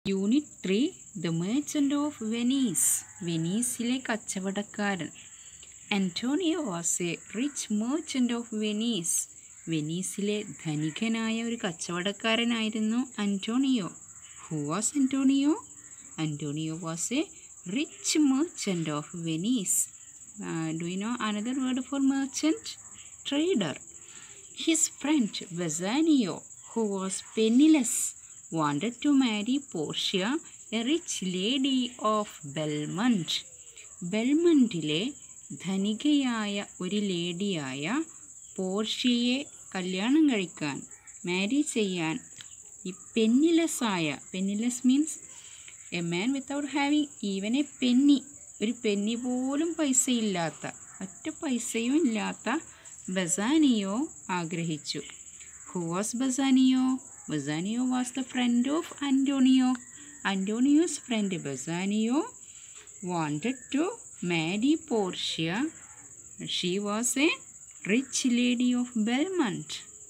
Unit three the merchant of Venice വെനീസിലെ കച്ചവടക്കാരൻ Antonio was a rich merchant of Venice വെനീസിലെ ധനികനായ ഒരു കച്ചവടക്കാരനായിരുന്നു Antonio who was Antonio Antonio was a rich merchant of Venice do you know another word for merchant trader His friend Bassanio, who was penniless, wanted to marry Portia, a rich lady of Belmont. ബെൽമണ്ടിലെ ധനികയായ ഒരു ലേഡിയായ പോർഷ്യയെ കല്യാണം കഴിക്കാൻ marry ചെയ്യാൻ ഈ പെന്നിലെസ്സായ penniless means a man without having even a penny ഒരു പെന്നി പോലും പൈസ ഇല്ലാത്ത ഒറ്റ പൈസയും ഇല്ലാത്ത ബസാനിയോ ആഗ്രഹിച്ചു who was Bassanio Bassanio was the friend of Antonio Antonio's friend Bassanio wanted to marry Portia. She was a rich lady of Belmont.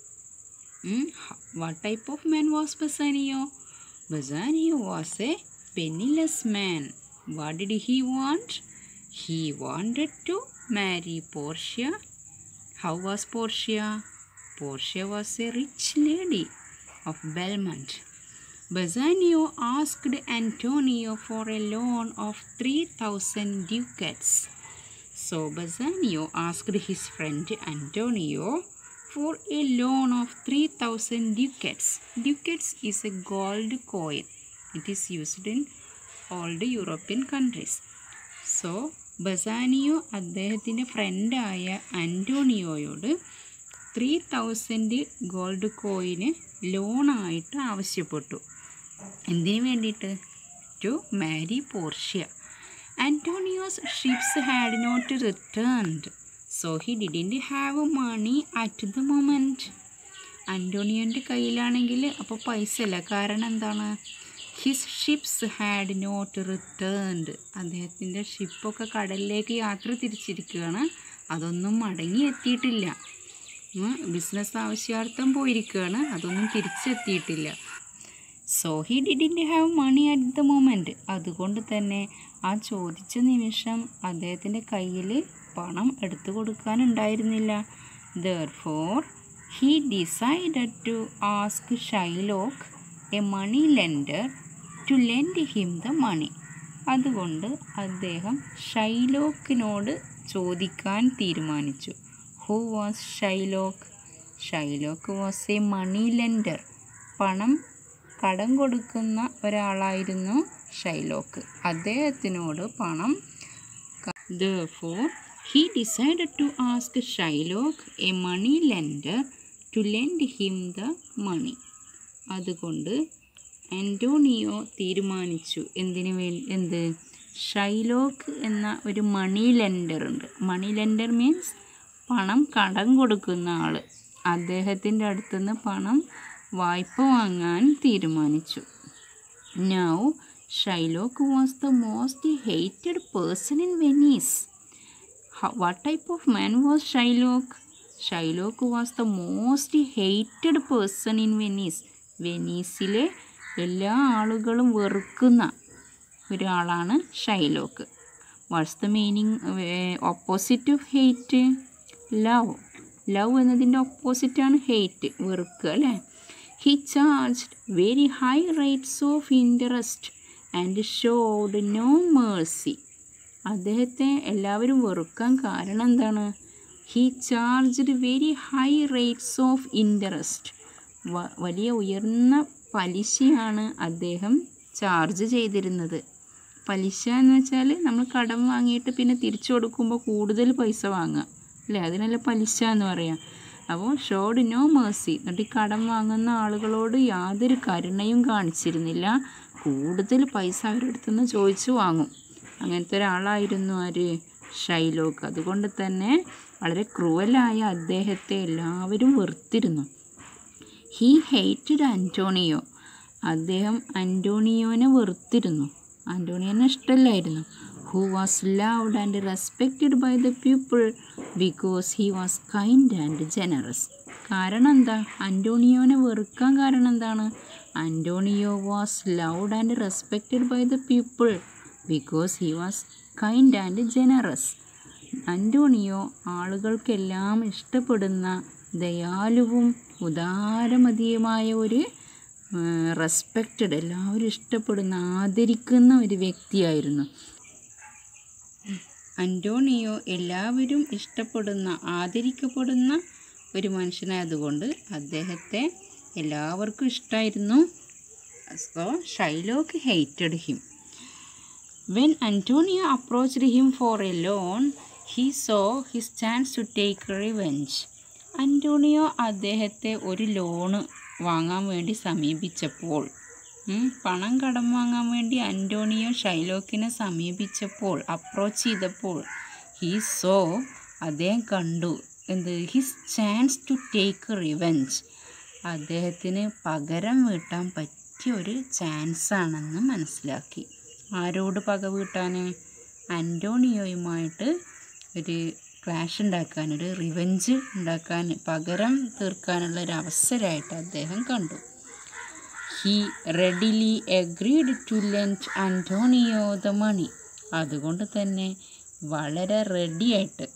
Hmm, h- What type of man was Bassanio? Bassanio was a penniless man. What did he want? He wanted to marry Portia. How was Portia? Portia was a rich lady of Belmont. Bassanio asked Antonio for a loan of 3000 ducats. So Bassanio asked his friend Antonio for a loan of 3000 ducats. Ducats is a gold coin. It is used in all the European countries. So Bassanio അദ്ദേഹത്തിൻ്റെ ഫ്രണ്ടായ അന്റോണിയോയോട് three thousand gold കോയിന് ലോണായിട്ട് ആവശ്യപ്പെട്ടു എന്തിനു വേണ്ടിയിട്ട് to marry Portia Antonio's ships had not returned so he didn't have money at the moment അന്റോണിയോൻ്റെ കയ്യിലാണെങ്കിൽ അപ്പോൾ പൈസ ഇല്ല കാരണം എന്താണ് his ships had not returned അദ്ദേഹത്തിൻ്റെ ഷിപ്പൊക്കെ കടലിലേക്ക് യാത്ര തിരിച്ചിരിക്കുകയാണ് അതൊന്നും മടങ്ങി എത്തിയിട്ടില്ല ബിസിനസ് ആവശ്യാർത്ഥം പോയിരിക്കുകയാണ് അതൊന്നും തിരിച്ചെത്തിയിട്ടില്ല so he didn't have money at the moment അതുകൊണ്ട് തന്നെ ആ ചോദിച്ച നിമിഷം അദ്ദേഹത്തിൻ്റെ കയ്യിൽ പണം എടുത്തു കൊടുക്കാനുണ്ടായിരുന്നില്ല therefore he decided to ask Shylock a money lender to lend him the money അതുകൊണ്ട് അദ്ദേഹം ഷൈലോക്കിനോട് ചോദിക്കാൻ തീരുമാനിച്ചു who was Shylock Shylock was a money lender പണം കടം കൊടുക്കുന്ന ഒരാളായിരുന്നു ഷൈലോക്ക് അദ്ദേഹത്തിനോട് പണം Therefore, he decided to ask Shylock, a money lender, to lend him the money. അതുകൊണ്ട് ആൻറ്റോണിയോ തീരുമാനിച്ചു എന്തിനു വേണ്ടി എന്ത് ഷൈലോക്ക് എന്ന ഒരു മണി ലെൻഡർ ഉണ്ട് മണി ലെൻഡർ മീൻസ് പണം കടം കൊടുക്കുന്ന ആൾ അദ്ദേഹത്തിൻ്റെ അടുത്തുനിന്ന് പണം വായ്പ വാങ്ങാൻ തീരുമാനിച്ചു Now, Shylock was the most hated person in Venice. How, what type of man was Shylock? Shylock was the most hated person in Venice. വെനീസിലെ എല്ലാ ആളുകളും വെറുക്കുന്ന ഒരാളാണ് Shylock what's the meaning opposite of hate love love എന്നതിൻ്റെ ഓപ്പോസിറ്റാണ് hate വെറുക്കുക അല്ലേ he charged very high rates of interest and showed no mercy അദ്ദേഹത്തെ എല്ലാവരും വെറുക്കാൻ കാരണം എന്താണ് he charged very high rates of interest വലിയ ഉയർന്ന പലിശയാണ് അദ്ദേഹം ചാർജ് ചെയ്തിരുന്നത് പലിശ എന്ന് വെച്ചാൽ നമ്മൾ കടം വാങ്ങിയിട്ട് പിന്നെ തിരിച്ചു കൊടുക്കുമ്പോൾ കൂടുതൽ പൈസ വാങ്ങുക അല്ലേ അതിനല്ല പലിശ എന്ന് പറയാം അപ്പോൾ ഷോഡ് നോ മേഴ്സി എന്നിട്ട് ഈ കടം വാങ്ങുന്ന ആളുകളോട് യാതൊരു കരുണയും കാണിച്ചിരുന്നില്ല കൂടുതൽ പൈസ അവരുടെ അടുത്ത് നിന്ന് ചോദിച്ചു വാങ്ങും അങ്ങനത്തെ ഒരാളായിരുന്നു ആര് ഷൈലോക്ക് അതുകൊണ്ട് തന്നെ വളരെ ക്രൂവലായ അദ്ദേഹത്തെ എല്ലാവരും വെറുത്തിരുന്നു ഹീ ഹെയ്റ്റഡ് അന്റോണിയോ അദ്ദേഹം അന്റോണിയോനെ വെറുത്തിരുന്നു അന്റോണിയോനെ ഇഷ്ടമല്ലായിരുന്നു who was loved and respected by the people because he was kind and generous കാരണം എന്താ അന്റോണിയോനെ വെറുക്കാൻ കാരണം എന്താണ് Antonio was loved and respected by the people because he was kind and generous Antonio ആളുകൾക്കെല്ലാം ഇഷ്ടപ്പെടുന്ന ദയാലുവും ഉദാരമതിയുമായ ഒരു റെസ്പെക്റ്റഡ് എല്ലാവരും ഇഷ്ടപ്പെടുന്ന ആദരിക്കുന്ന ഒരു വ്യക്തിയായിരുന്നു അന്റോണിയോ എല്ലാവരും ഇഷ്ടപ്പെടുന്ന ആദരിക്കപ്പെടുന്ന ഒരു മനുഷ്യനായതുകൊണ്ട് അദ്ദേഹത്തെ എല്ലാവർക്കും ഇഷ്ടമായിരുന്നു so Shylock hated him when Antonio approached him for a loan he saw his chance to take revenge Antonio അദ്ദേഹത്തെ ഒരു ലോണ് വാങ്ങാൻ വേണ്ടി സമീപിച്ചപ്പോൾ ഉം, പണം കടം വാങ്ങാൻ വേണ്ടി അന്റോണിയോ ഷൈലോക്കിനെ സമീപിച്ചപ്പോൾ അപ്രോച്ച് ചെയ്തപ്പോൾ ഹീ സോ അദ്ദേഹം കണ്ടു എന്ത് his chance to take revenge അദ്ദേഹത്തിന് പകരം വീട്ടാൻ പറ്റിയ ഒരു ചാൻസ് ആണെന്ന് മനസ്സിലാക്കി ആരോട് പക വീട്ടാൻ അന്റോണിയോയുമായിട്ട് ഒരു ക്ലാഷ് ഉണ്ടാക്കാൻ ഒരു റിവെഞ്ച് ഉണ്ടാക്കാൻ പകരം തീർക്കാനുള്ള ഒരു അവസരമായിട്ട് അദ്ദേഹം കണ്ടു he readily agreed to lent Antonio the money അതുകൊണ്ട് തന്നെ വളരെ റെഡിയായിട്ട്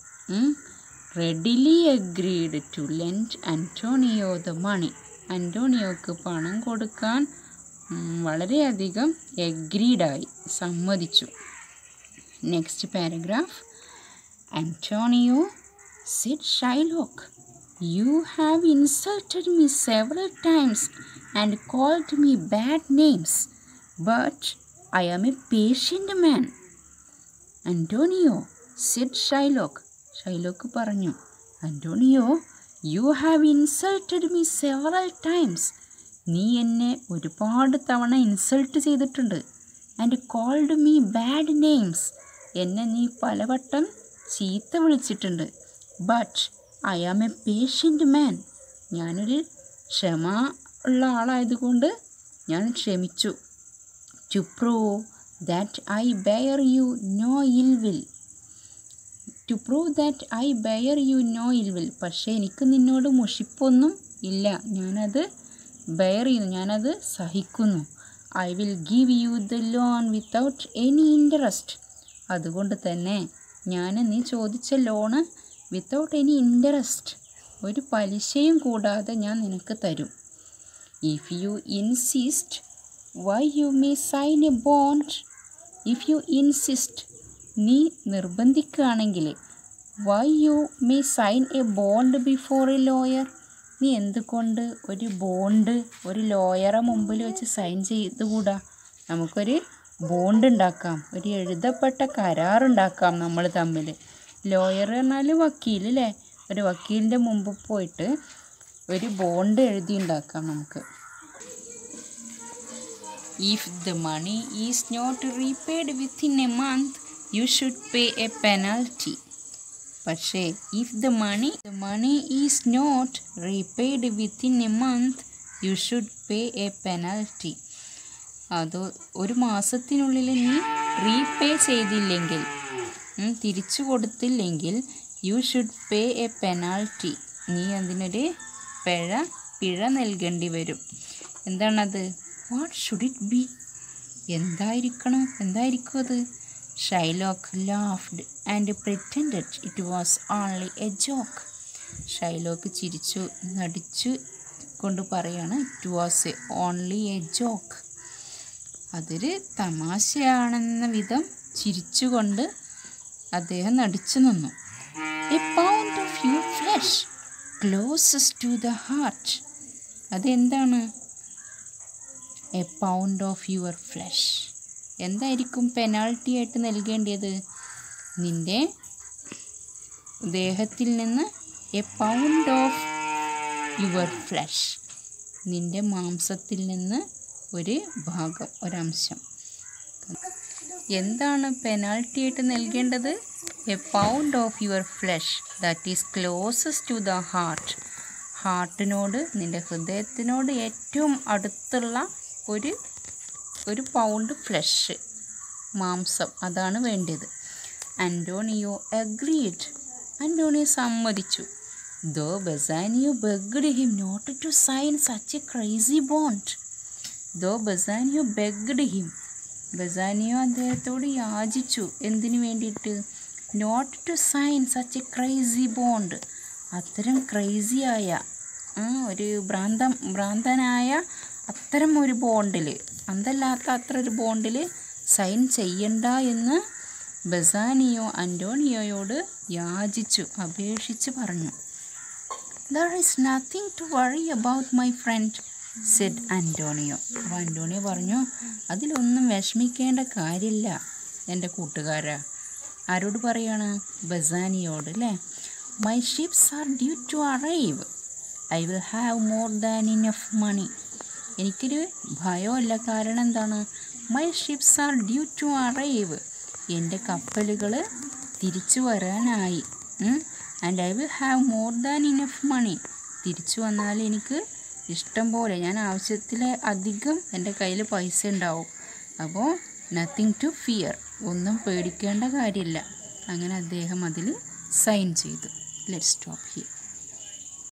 readily agreed to lent Antonio the money അന്റോണിയോക്ക് പണം കൊടുക്കാൻ ഉം, വളരെയധികം എഗ്രീഡായി സമ്മതിച്ചു next paragraph Antonio, said Shylock, you have insulted me several times and called me bad names, but I am a patient man. Antonio, said Shylock. ഷൈലോക്ക് പറഞ്ഞു Antonio you have insulted me several times നീ എന്നെ ഒരുപാട് തവണ insult ചെയ്തിട്ടുണ്ട് and called me bad names എന്നെ നീ പലവട്ടം ചീത്ത വിളിച്ചിട്ടുണ്ട് but I am a patient man ഞാനൊരു ക്ഷമ ഉള്ള ആളായതുകൊണ്ട് ഞാൻ ക്ഷമിച്ചു to prove that I bear you no ill will to prove that I bear you no ill will പക്ഷേ എനിക്ക് നിന്നോട് മുഷിപ്പൊന്നും ഇല്ല ഞാനത് ബെയർ ചെയ്യുന്നു ഞാനത് സഹിക്കുന്നു I will give you the loan without any interest അതുകൊണ്ട് തന്നെ ഞാൻ നീ ചോദിച്ച ലോണ് വിത്തൗട്ട് എനി ഇൻട്രസ്റ്റ് ഒരു പലിശയും കൂടാതെ ഞാൻ നിനക്ക് തരും if you insist why you may sign a bond if you insist നീ നിർബന്ധിക്കുകയാണെങ്കിൽ why you may sign a bond before a lawyer നീ എന്തുകൊണ്ട് ഒരു ബോണ്ട് ഒരു ലോയറെ മുമ്പിൽ വെച്ച് സൈൻ ചെയ്തുകൂടാ നമുക്കൊരു ബോണ്ട് ഉണ്ടാക്കാം ഒരു എഴുതപ്പെട്ട കരാറുണ്ടാക്കാം നമ്മൾ തമ്മിൽ ലോയർ പറഞ്ഞാൽ വക്കീൽ അല്ലേ ഒരു വക്കീലിൻ്റെ മുമ്പ് പോയിട്ട് ഒരു ബോണ്ട് എഴുതി ഉണ്ടാക്കാം നമുക്ക് If the money is not repaid within a month, you should pay a penalty. പക്ഷേ if the money the money is not repaid within a month you should pay a penalty അത് ഒരു മാസത്തിനുള്ളിൽ നീ repay ചെയ്തില്ലെങ്കിൽ ഉം, തിരിച്ചു കൊടുത്തില്ലെങ്കിൽ you should pay a penalty നീ അതിനൊരു പിഴ പിഴ നൽകേണ്ടി വരും എന്താണത് വാട്ട് ഷുഡ് ഇറ്റ് ബി എന്തായിരിക്കണം എന്തായിരിക്കും അത് Shylock laughed and pretended it was only a joke Shylock ചിരിച്ചു നടിച്ചു കൊണ്ട് പറയാണ് it was a only a joke അതൊരു തമാശയാണെന്ന വിധം ചിരിച്ചുകൊണ്ട് അദ്ദേഹം നടിച്ചു നിന്നു a pound of your flesh closest to the heart അതെന്താണ് a pound of your flesh എന്തായിരിക്കും പെനാൾട്ടി ആയിട്ട് നൽകേണ്ടത് നിൻ്റെ ദേഹത്തിൽ നിന്ന് a pound of your flesh നിൻ്റെ മാംസത്തിൽ നിന്ന് ഒരു ഭാഗം ഒരംശം എന്താണ് പെനാൾട്ടി ആയിട്ട് നൽകേണ്ടത് a pound of your flesh that is closest to the heart ഹാർട്ടിനോട് നിൻ്റെ ഹൃദയത്തിനോട് ഏറ്റവും അടുത്തുള്ള ഒരു ഒരു പൗണ്ട് ഫ്ലഷ് മാംസം അതാണ് വേണ്ടത് അന്റോണിയോ അഗ്രീഡ് അന്റോണിയോ സമ്മതിച്ചു though Bassanio begged him not to sign such a crazy bond though Bassanio begged him Bassanio അദ്ദേഹത്തോട് യാചിച്ചു എന്തിനു വേണ്ടിയിട്ട് not to sign such a crazy bond അത്തരം ക്രൈസിയായ ഒരു ഭ്രാന്തം ഭ്രാന്തനായ അത്തരം ഒരു ബോണ്ടിൽ അന്തല്ലാത്ത അത്ര ഒരു ബോണ്ടിൽ സൈൻ ചെയ്യണ്ട എന്ന് ബസാനിയോ അന്റോണിയോയോട് യാചിച്ചു അപേക്ഷിച്ച് പറഞ്ഞു there is nothing to worry about my friend said Antonio അപ്പോൾ അന്റോണിയോ പറഞ്ഞു അതിലൊന്നും വിഷമിക്കേണ്ട കാര്യമില്ല എൻ്റെ കൂട്ടുകാരാ ആരോട് പറയാണ് ബസാനിയോട് അല്ലേ my ships are due to arrive I will have more than enough money എനിക്കൊരു ഭയമല്ല കാരണം എന്താണ് my ships are due to arrive എൻ്റെ കപ്പലുകൾ തിരിച്ചു വരാനായി and I will have more than enough money തിരിച്ചു വന്നാൽ എനിക്ക് ഇഷ്ടം പോലെ ഞാൻ ആവശ്യത്തിൽ അധികം എൻ്റെ കയ്യിൽ പൈസ ഉണ്ടാവും അപ്പോൾ നത്തിങ് ടു ഫിയർ ഒന്നും പേടിക്കേണ്ട കാര്യമില്ല അങ്ങനെ അദ്ദേഹം അതിൽ സൈൻ ചെയ്തു ലെറ്റ് സ്റ്റോപ്പ് ഹിയർ